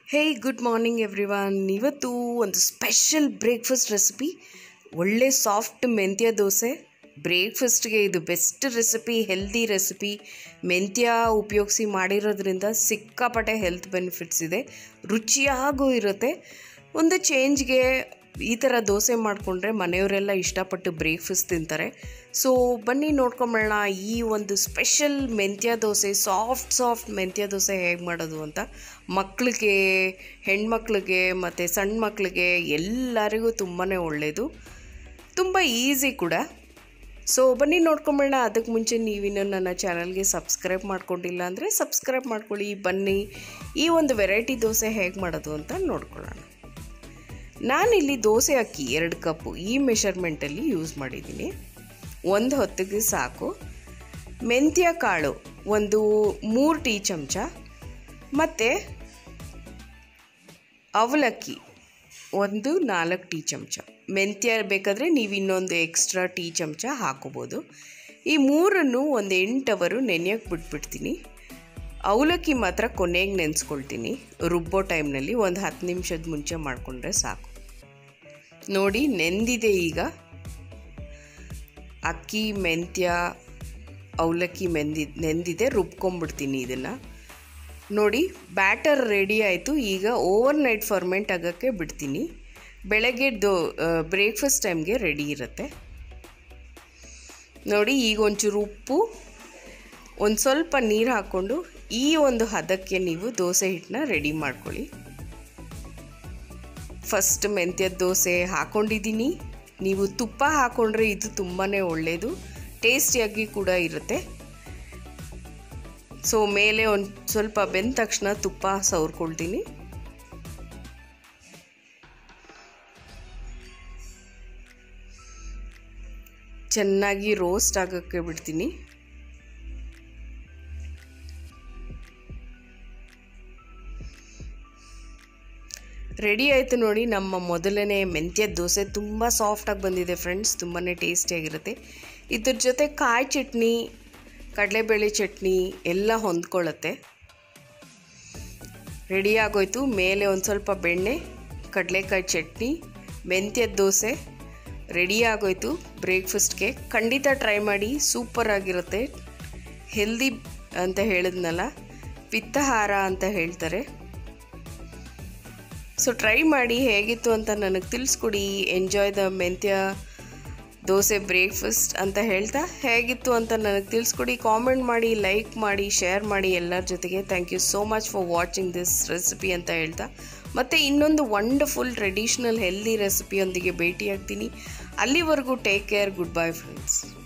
ಹೇಯ್ good morning everyone ಇವತ್ತು ಒಂದು special breakfast recipe ಒಳ್ಳೆ ಸಾಫ್ಟ್ ಮೆಂತ್ಯ ದೋಸೆ ಬ್ರೇಕ್ಫಾಸ್ಟ್ಗೆ ಇದು ಬೆಸ್ಟ್ ರೆಸಿಪಿ ಹೆಲ್ದಿ ರೆಸಿಪಿ ಮೆಂತ್ಯ ಉಪಯೋಗಿಸಿ ಮಾಡಿರೋದ್ರಿಂದ ಸಿಕ್ಕಾಪಟ್ಟೆ ಹೆಲ್ತ್ ಬೆನಿಫಿಟ್ಸ್ ಇದೆ ರುಚಿಯಾಗೂ ಇರುತ್ತೆ ಒಂದು ಚೇಂಜ್ಗೆ ಈ ಥರ ದೋಸೆ ಮಾಡಿಕೊಂಡ್ರೆ ಮನೆಯವರೆಲ್ಲ ಇಷ್ಟಪಟ್ಟು ಬ್ರೇಕ್ಫಾಸ್ಟ್ ತಿಂತಾರೆ ಸೊ ಬನ್ನಿ ನೋಡ್ಕೊಂಬರೋಣ ಈ ಒಂದು ಸ್ಪೆಷಲ್ ಮೆಂತ್ಯ ದೋಸೆ ಸಾಫ್ಟ್ ಸಾಫ್ಟ್ ಮೆಂತ್ಯ ದೋಸೆ ಹೇಗೆ ಮಾಡೋದು ಅಂತ ಮಕ್ಕಳಿಗೆ ಹೆಣ್ಮಕ್ಳಿಗೆ ಮತ್ತು ಸಣ್ಣ ಮಕ್ಕಳಿಗೆ ಎಲ್ಲರಿಗೂ ತುಂಬಾ ಒಳ್ಳೆಯದು ತುಂಬ ಈಸಿ ಕೂಡ ಸೊ ಬನ್ನಿ ನೋಡ್ಕೊಂಬರೋಣ ಅದಕ್ಕೆ ಮುಂಚೆ ನೀವಿನ್ನೂ ನನ್ನ ಚಾನಲ್ಗೆ ಸಬ್ಸ್ಕ್ರೈಬ್ ಮಾಡ್ಕೊಂಡಿಲ್ಲ ಅಂದರೆ ಸಬ್ಸ್ಕ್ರೈಬ್ ಮಾಡ್ಕೊಳ್ಳಿ ಬನ್ನಿ ಈ ಒಂದು ವೆರೈಟಿ ದೋಸೆ ಹೇಗೆ ಮಾಡೋದು ಅಂತ ನೋಡ್ಕೊಳ್ಳೋಣ ನಾನಿಲ್ಲಿ ದೋಸೆ ಅಕ್ಕಿ ಎರಡು ಕಪ್ಪು ಈ ಮೆಷರ್ಮೆಂಟಲ್ಲಿ ಯೂಸ್ ಮಾಡಿದ್ದೀನಿ ಒಂದು ಹೊತ್ತಿಗೆ ಸಾಕು ಮೆಂತ್ಯ ಕಾಳು ಒಂದು ಮೂರು ಟೀ ಚಮಚ ಮತ್ತು ಅವಲಕ್ಕಿ ಒಂದು ನಾಲ್ಕು ಟೀ ಚಮಚ ಮೆಂತ್ಯ ಬೇಕಾದರೆ ನೀವು ಇನ್ನೊಂದು ಎಕ್ಸ್ಟ್ರಾ ಟೀ ಚಮಚ ಹಾಕೋಬೋದು ಈ ಮೂರನ್ನು ಒಂದು ಎಂಟು ಅವರು ನೆನೆಯೋಕ್ಕೆ ಬಿಟ್ಬಿಡ್ತೀನಿ ಅವಲಕ್ಕಿ ಮಾತ್ರ ಕೊನೆಗೆ ನೆನೆಸ್ಕೊಳ್ತೀನಿ ರುಬ್ಬೋ ಟೈಮ್ನಲ್ಲಿ ಒಂದು ಹತ್ತು ನಿಮಿಷದ ಮುಂಚೆ ಮಾಡಿಕೊಂಡ್ರೆ ಸಾಕು ನೋಡಿ ನೆಂದಿದೆ ಈಗ ಅಕ್ಕಿ ಮೆಂತ್ಯ ಅವಲಕ್ಕಿ ಮೆಂದಿ ನೆಂದಿದೆ ರುಬ್ಕೊಂಬಿಡ್ತೀನಿ ಇದನ್ನು ನೋಡಿ ಬ್ಯಾಟರ್ ರೆಡಿ ಆಯಿತು ಈಗ ಓವರ್ ನೈಟ್ ಫರ್ಮೆಂಟ್ ಆಗೋಕ್ಕೆ ಬಿಡ್ತೀನಿ ಬೆಳಗ್ಗೆ ದೋ ಬ್ರೇಕ್ಫಾಸ್ಟ್ ಟೈಮ್ಗೆ ರೆಡಿ ಇರುತ್ತೆ ನೋಡಿ ಈಗ ಒಂಚೂರು ಉಪ್ಪು ಒಂದು ಸ್ವಲ್ಪ ನೀರು ಹಾಕ್ಕೊಂಡು ಈ ಒಂದು ಹದಕ್ಕೆ ನೀವು ದೋಸೆ ಹಿಟ್ಟನ್ನ ರೆಡಿ ಮಾಡ್ಕೊಳ್ಳಿ ಫಸ್ಟ್ ಮೆಂತ್ಯದ ದೋಸೆ ಹಾಕ್ಕೊಂಡಿದ್ದೀನಿ ನೀವು ತುಪ್ಪ ಹಾಕ್ಕೊಂಡ್ರೆ ಇದು ತುಂಬಾ ಒಳ್ಳೆಯದು ಟೇಸ್ಟಿಯಾಗಿ ಕೂಡ ಇರುತ್ತೆ ಸೊ ಮೇಲೆ ಒಂದು ಸ್ವಲ್ಪ ಬೆಂದ ತಕ್ಷಣ ತುಪ್ಪ ಸವರ್ಕೊಳ್ತೀನಿ ಚೆನ್ನಾಗಿ ರೋಸ್ಟ್ ಆಗೋಕ್ಕೆ ಬಿಡ್ತೀನಿ ರೆಡಿ ಆಯಿತು ನೋಡಿ ನಮ್ಮ ಮೊದಲನೇ ಮೆಂತ್ಯ ದೋಸೆ ತುಂಬ ಸಾಫ್ಟಾಗಿ ಬಂದಿದೆ ಫ್ರೆಂಡ್ಸ್ ತುಂಬಾ ಟೇಸ್ಟಿಯಾಗಿರುತ್ತೆ ಇದ್ರ ಜೊತೆ ಕಾಯಿ ಚಟ್ನಿ ಕಡಲೆಬೇಳೆ ಚಟ್ನಿ ಎಲ್ಲ ಹೊಂದ್ಕೊಳ್ಳುತ್ತೆ ರೆಡಿ ಆಗೋಯ್ತು ಮೇಲೆ ಒಂದು ಸ್ವಲ್ಪ ಬೆಣ್ಣೆ ಕಡಲೆಕಾಯಿ ಚಟ್ನಿ ಮೆಂತ್ಯದ ದೋಸೆ ರೆಡಿ ಆಗೋಯ್ತು ಬ್ರೇಕ್ಫಾಸ್ಟ್ಗೆ ಖಂಡಿತ ಟ್ರೈ ಮಾಡಿ ಸೂಪರ್ ಆಗಿರುತ್ತೆ ಹೆಲ್ದಿ ಅಂತ ಹೇಳಿದ್ನಲ್ಲ ಪಿತ್ತಹಾರ ಅಂತ ಹೇಳ್ತಾರೆ ಸೊ ಟ್ರೈ ಮಾಡಿ ಹೇಗಿತ್ತು ಅಂತ ನನಗೆ ತಿಳಿಸ್ಕೊಡಿ ಎಂಜಾಯ್ ದ ಮೆಂತ್ಯ ದೋಸೆ ಬ್ರೇಕ್ಫಾಸ್ಟ್ ಅಂತ ಹೇಳ್ತಾ ಹೇಗಿತ್ತು ಅಂತ ನನಗೆ ತಿಳಿಸ್ಕೊಡಿ ಕಾಮೆಂಟ್ ಮಾಡಿ ಲೈಕ್ ಮಾಡಿ ಶೇರ್ ಮಾಡಿ ಎಲ್ಲರ ಜೊತೆಗೆ thank you so much for watching this recipe ಅಂತ ಹೇಳ್ತಾ ಮತ್ತು ಇನ್ನೊಂದು ವಂಡರ್ಫುಲ್ ಟ್ರೆಡಿಷ್ನಲ್ ಹೆಲ್ದಿ ರೆಸಿಪಿಯೊಂದಿಗೆ ಭೇಟಿಯಾಗ್ತೀನಿ ಅಲ್ಲಿವರೆಗೂ take care good bye friends